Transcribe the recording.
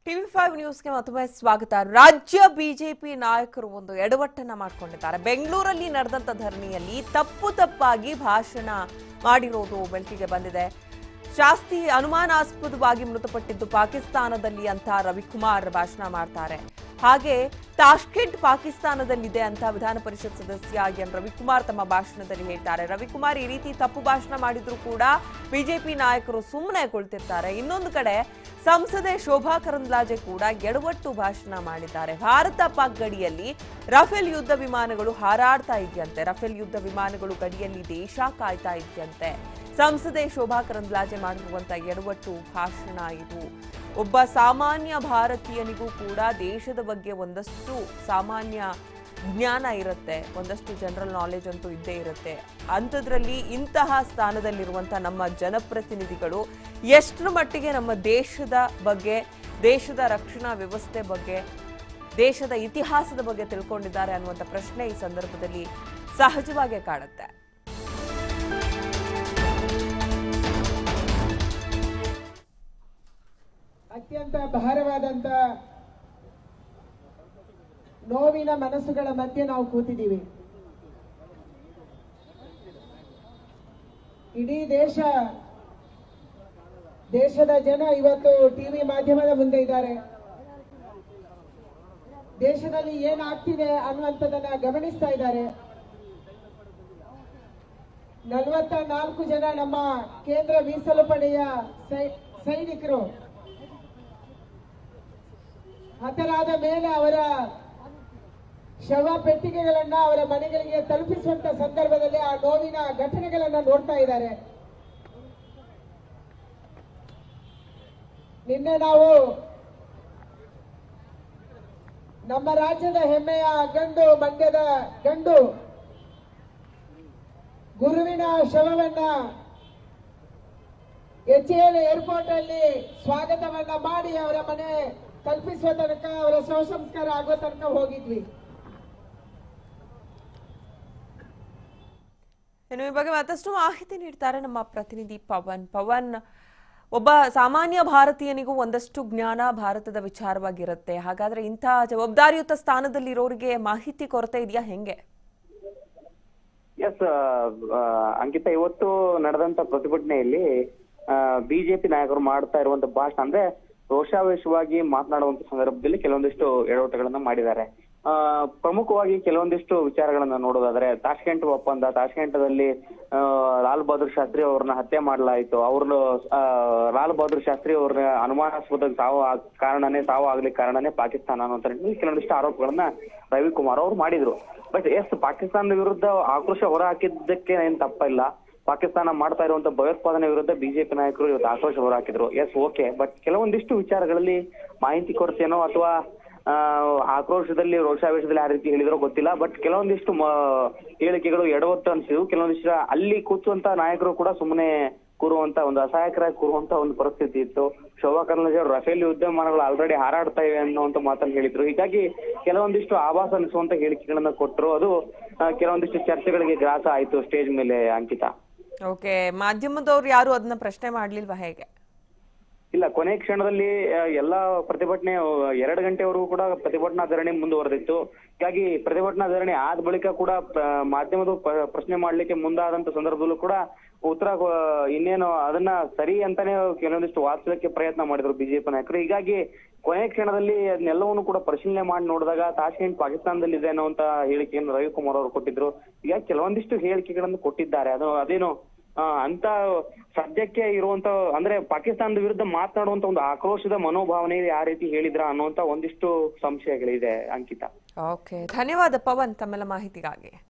TV five ನ್ಯೂಸ್ಗೆ ಮತ್ತೊಮ್ಮೆ ಸ್ವಾಗತ ರಾಜ್ಯ ಬಿಜೆಪಿ ನಾಯಕರು ಒಂದು ಎಡವಟ್ಟನ್ನ ಮಾಡ್ಕೊಂಡಿದ್ದಾರೆ ಬೆಂಗಳೂರಲ್ಲಿ ನಡೆದಂತ ಧರಣಿಯಲ್ಲಿ ತಪ್ಪು ತಪ್ಪಾಗಿ ಭಾಷಣ ಮಾಡಿರೋದು ಬೆಳಕಿಗೆ ಬಂದಿದೆ ಜಾಸ್ತಿ ಅನುಮಾನಾಸ್ಪದವಾಗಿ ಮೃತಪಟ್ಟಿದ್ದು ಪಾಕಿಸ್ತಾನದಲ್ಲಿ ಅಂತ ರವಿಕುಮಾರ್ ಭಾಷಣ ಮಾಡ್ತಾರೆ ಹಾಗೆ ತಾಷ್ಕೆಂಟ್ ಪಾಕಿಸ್ತಾನದಲ್ಲಿದೆ ಅಂತ ವಿಧಾನ ಪರಿಷತ್ ಸದಸ್ಯ ಎನ್ ರವಿಕುಮಾರ್ ತಮ್ಮ ಭಾಷಣದಲ್ಲಿ ಹೇಳ್ತಾರೆ ರವಿಕುಮಾರ್ ಈ ರೀತಿ ತಪ್ಪು ಭಾಷಣ ಮಾಡಿದ್ರು ಕೂಡ ಬಿಜೆಪಿ ನಾಯಕರು ಸುಮ್ಮನೆ ಕುಳಿತಿರ್ತಾರೆ ಇನ್ನೊಂದು ಕಡೆ ಸಂಸದೆ ಶೋಭಾ ಕರಂದ್ಲಾಜೆ ಕೂಡ ಎಡವಟ್ಟು ಭಾಷಣ ಮಾಡಿದ್ದಾರೆ ಭಾರತ ಪಾಕ್ ಗಡಿಯಲ್ಲಿ ರಫೇಲ್ ಯುದ್ಧ ವಿಮಾನಗಳು ಹಾರಾಡ್ತಾ ಇದೆಯಂತೆ ರಫೇಲ್ ಯುದ್ಧ ವಿಮಾನಗಳು ಗಡಿಯಲ್ಲಿ ದೇಶ ಕಾಯ್ತಾ ಇದೆಯಂತೆ ಸಂಸದೆ ಶೋಭಾ ಕರಂದ್ಲಾಜೆ ಮಾಡಿರುವಂತ ಎಡವಟ್ಟು ಭಾಷಣ ಇದು ಒಬ್ಬ ಸಾಮಾನ್ಯ ಭಾರತೀಯನಿಗೂ ಕೂಡ ದೇಶದ ಬಗ್ಗೆ ಒಂದಷ್ಟು ಸಾಮಾನ್ಯ ಜ್ಞಾನ ಇರುತ್ತೆ ಒಂದಷ್ಟು ಜನರಲ್ ನಾಲೆಜ್ ಅಂತೂ ಇದ್ದೇ ಇರುತ್ತೆ ಅಂಥದ್ರಲ್ಲಿ ಇಂತಹ ಸ್ಥಾನದಲ್ಲಿರುವಂಥ ನಮ್ಮ ಜನಪ್ರತಿನಿಧಿಗಳು ಎಷ್ಟರ ಮಟ್ಟಿಗೆ ನಮ್ಮ ದೇಶದ ಬಗ್ಗೆ ದೇಶದ ರಕ್ಷಣಾ ವ್ಯವಸ್ಥೆ ಬಗ್ಗೆ ದೇಶದ ಇತಿಹಾಸದ ಬಗ್ಗೆ ತಿಳ್ಕೊಂಡಿದ್ದಾರೆ ಅನ್ನುವಂಥ ಪ್ರಶ್ನೆ ಈ ಸಂದರ್ಭದಲ್ಲಿ ಸಹಜವಾಗಿ ಕಾಡುತ್ತೆ ಅತ್ಯಂತ ಭಾರವಾದಂತ ನೋವಿನ ಮನಸ್ಸುಗಳ ಮಧ್ಯೆ ನಾವು ಕೂತಿದ್ದೀವಿ ಇಡೀ ದೇಶ ದೇಶದ ಜನ ಇವತ್ತು ಟಿವಿ ಮಾಧ್ಯಮದ ಮುಂದೆ ಇದ್ದಾರೆ ದೇಶದಲ್ಲಿ ಏನಾಗ್ತಿದೆ ಅನ್ನುವಂಥದ್ದನ್ನ ಗಮನಿಸ್ತಾ ಇದ್ದಾರೆ ನಲವತ್ತ ನಾಲ್ಕು ಜನ ನಮ್ಮ ಕೇಂದ್ರ ಮೀಸಲು ಪಡೆಯ ಸೈ- ಸೈನಿಕರು ಹತರಾದ ಮೇಲೆ ಅವರ ಶವ ಪೆಟ್ಟಿಗೆಗಳನ್ನ ಅವರ ಮನೆಗಳಿಗೆ ತಲುಪಿಸುವಂತ ಸಂದರ್ಭದಲ್ಲಿ ಆ ನೋವಿನ ಘಟನೆಗಳನ್ನ ನೋಡ್ತಾ ಇದ್ದಾರೆ ನಿನ್ನೆ ನಾವು ನಮ್ಮ ರಾಜ್ಯದ ಹೆಮ್ಮೆಯ ಗಂಡು ಮಂಡ್ಯದ ಗಂಡು ಗುರುವಿನ ಶವವನ್ನ ಎಚ್ ಎಲ್ ಏರ್ಪೋರ್ಟ್ ಅಲ್ಲಿ ಸ್ವಾಗತವನ್ನ ಮಾಡಿ ಅವರ ಮನೆ ತಲುಪಿಸುವ ತನಕ ಅವರ ಶವ ಸಂಸ್ಕಾರ ಆಗುವ ತನಕ ಹೋಗಿದ್ವಿ ಇನ್ನು ಈ ಬಗ್ಗೆ ಮತ್ತಷ್ಟು ಮಾಹಿತಿ ನೀಡ್ತಾರೆ ನಮ್ಮ ಪ್ರತಿನಿಧಿ ಪವನ್ ಪವನ್ ಒಬ್ಬ ಸಾಮಾನ್ಯ ಭಾರತೀಯನಿಗೂ ಒಂದಷ್ಟು ಜ್ಞಾನ ಭಾರತದ ವಿಚಾರವಾಗಿರುತ್ತೆ ಹಾಗಾದ್ರೆ ಇಂಥ ಜವಾಬ್ದಾರಿಯುತ ಸ್ಥಾನದಲ್ಲಿರೋರಿಗೆ ಮಾಹಿತಿ ಕೊರತೆ ಇದೆಯಾ ಹೆಂಗೆ ಎಸ್ ಅಂಕಿತ ಇವತ್ತು ನಡೆದಂತ ಪ್ರತಿಭಟನೆಯಲ್ಲಿ ಬಿಜೆಪಿ ನಾಯಕರು ಮಾಡ್ತಾ ಇರುವಂತ ಭಾಷಣ ಅಂದ್ರೆ ರೋಷಾವೇಶವಾಗಿ ಮಾತನಾಡುವಂತ ಸಂದರ್ಭದಲ್ಲಿ ಕೆಲವೊಂದಿಷ್ಟು ಎಡವಟ್ಟುಗಳನ್ನ ಮಾಡಿದ್ದಾರೆ ಆ ಪ್ರಮುಖವಾಗಿ ಕೆಲವೊಂದಿಷ್ಟು ವಿಚಾರಗಳನ್ನ ನೋಡೋದಾದ್ರೆ ತಾಷ್ಕೆಂಟ್ ಒಪ್ಪಂದ ತಾಷ್ಕೆಂಟದಲ್ಲಿ ಆ, ಲಾಲ್ ಬಹದ್ದೂರ್ ಶಾಸ್ತ್ರಿ ಅವ್ರನ್ನ ಹತ್ಯೆ ಮಾಡಲಾಯಿತು ಅವ್ರನ್ನ ಆ, ಲಾಲ್ ಬಹದ್ದೂರ್ ಶಾಸ್ತ್ರಿ ಅವ್ರ ಅನುಮಾನಾಸ್ಪದ ಸಾವು ಆಗ್- ಕಾರಣನೇ ಸಾವು ಆಗ್ಲಿಕ್ಕೆ ಕಾರಣನೇ ಪಾಕಿಸ್ತಾನ ಅನ್ನೋ ನಿಟ್ಟಿನಲ್ಲಿ ಕೆಲವೊಂದಿಷ್ಟು ಆರೋಪಗಳನ್ನ ರವಿಕುಮಾರ್ ಅವರು ಮಾಡಿದ್ರು ಬಟ್ ಎಸ್ ಪಾಕಿಸ್ತಾನದ ವಿರುದ್ಧ ಆಕ್ರೋಶ ಹೊರ ಹಾಕಿದ್ದಕ್ಕೆ ಏನ್ ತಪ್ಪಿಲ್ಲ ಪಾಕಿಸ್ತಾನ ಮಾಡ್ತಾ ಇರುವಂತ ಭಯೋತ್ಪಾದನೆ ವಿರುದ್ಧ ಬಿಜೆಪಿ ನಾಯಕರು ಇವತ್ತು ಆಕ್ರೋಶ ಹೊರ ಹಾಕಿದ್ರು ಎಸ್ ಓಕೆ ಬಟ್ ಕೆಲವೊಂದಿಷ್ಟು ವಿಚಾರಗಳಲ್ಲಿ ಮಾಹಿತಿ ಕೊರತೆನೋ ಅಥವಾ ಆ, ಆಕ್ರೋಶದಲ್ಲಿ ರೋಷಾವೇಶದಲ್ಲಿ ಆ ರೀತಿ ಹೇಳಿದ್ರೋ ಗೊತ್ತಿಲ್ಲ ಬಟ್ ಕೆಲವೊಂದಿಷ್ಟು ಮ- ಹೇಳಿಕೆಗಳು ಎಡವತ್ತು ಅನ್ಸಿದ್ವು ಕೆಲವೊಂದಿಷ್ಟು ಅಲ್ಲಿ ಕೂತುವಂತ ನಾಯಕರು ಕೂಡ ಸುಮ್ಮನೆ ಕೂರುವಂತ ಒಂದು ಅಸಹಾಯಕರಾಗಿ ಕೂರುವಂತ ಒಂದು ಪರಿಸ್ಥಿತಿ ಇತ್ತು ಶೋಭಾ ಕರಂದ್ಲಾಜೆ ಅವರು ರಫೇಲ್ ಯುದ್ಧ ವಿಮಾನಗಳು ಆಲ್ರೆಡಿ ಹಾರಾಡ್ತಾ ಇವೆ ಅನ್ನುವಂತ ಮಾತನ್ನು ಹೇಳಿದ್ರು ಹೀಗಾಗಿ ಕೆಲವೊಂದಿಷ್ಟು ಆಭಾಸ ಅನಿಸುವಂತ ಹೇಳಿಕೆಗಳನ್ನ ಕೊಟ್ಟರು ಅದು ಆ, ಕೆಲವೊಂದಿಷ್ಟು ಚರ್ಚೆಗಳಿಗೆ ಗ್ರಾಸ ಆಯ್ತು ಸ್ಟೇಜ್ ಮೇಲೆ ಅಂಕಿತ ಓಕೆ ಮಾಧ್ಯಮದವ್ರು ಯಾರು ಅದನ್ನ ಪ್ರಶ್ನೆ ಮಾಡ್ಲಿಲ್ವಾ ಹೇಗೆ ಇಲ್ಲ ಕೊನೆ ಕ್ಷಣದಲ್ಲಿ ಆ, ಎಲ್ಲಾ ಪ್ರತಿಭಟನೆ ಆ, ಎರಡು ಗಂಟೆವರೆಗೂ ಕೂಡ ಪ್ರತಿಭಟನಾ ಧರಣಿ ಮುಂದುವರೆದಿತ್ತು ಹೀಗಾಗಿ ಪ್ರತಿಭಟನಾ ಧರಣಿ ಆದ ಬಳಿಕ ಕೂಡ ಪ್ರ- ಮಾಧ್ಯಮದ ಪ- ಪ್ರಶ್ನೆ ಮಾಡ್ಲಿಕ್ಕೆ ಮುಂದಾದಂತ ಸಂದರ್ಭದಲ್ಲೂ ಕೂಡ ಉತ್ತರ ಕೊ- ಇನ್ನೇನು ಅದನ್ನ ಸರಿ ಅಂತಾನೆ ಕೆಲವೊಂದಿಷ್ಟು ವಾದಿಸಲಿಕ್ಕೆ ಪ್ರಯತ್ನ ಮಾಡಿದ್ರು ಬಿಜೆಪಿ ನಾಯಕರು ಹೀಗಾಗಿ ಕೊನೆ ಕ್ಷಣದಲ್ಲಿ ಅದನ್ನೆಲ್ಲವನ್ನು ಕೂಡ ಪರಿಶೀಲನೆ ಮಾಡಿ ನೋಡಿದಾಗ ತಾಷ್ಕೆಂಟ್ ಪಾಕಿಸ್ತಾನದಲ್ಲಿ ಇದೆ ಅನ್ನುವಂತ ಹೇಳಿಕೆಯನ್ನು ರವಿಕುಮಾರ್ ಅವರು ಕೊಟ್ಟಿದ್ರು ಹೀಗಾಗಿ ಕೆಲವೊಂದಿಷ್ಟು ಹೇಳಿಕೆಗಳನ್ನು ಕೊಟ್ಟಿದ್ದಾರೆ ಅದು ಅದೇನು ಆ, ಅಂತ ಸದ್ಯಕ್ಕೆ ಇರುವಂತ ಅಂದ್ರೆ ಪಾಕಿಸ್ತಾನದ ವಿರುದ್ಧ ಮಾತನಾಡುವಂತ ಒಂದು ಆಕ್ರೋಶದ ಮನೋಭಾವನೆ ಯಾವ ರೀತಿ ಹೇಳಿದ್ರ ಅನ್ನುವಂತ ಒಂದಿಷ್ಟು ಸಂಶಯಗಳಿದೆ ಅಂಕಿತ ಓಕೆ ಧನ್ಯವಾದ ಪವನ್ ತಮ್ಮೆಲ್ಲ ಮಾಹಿತಿಗಾಗಿ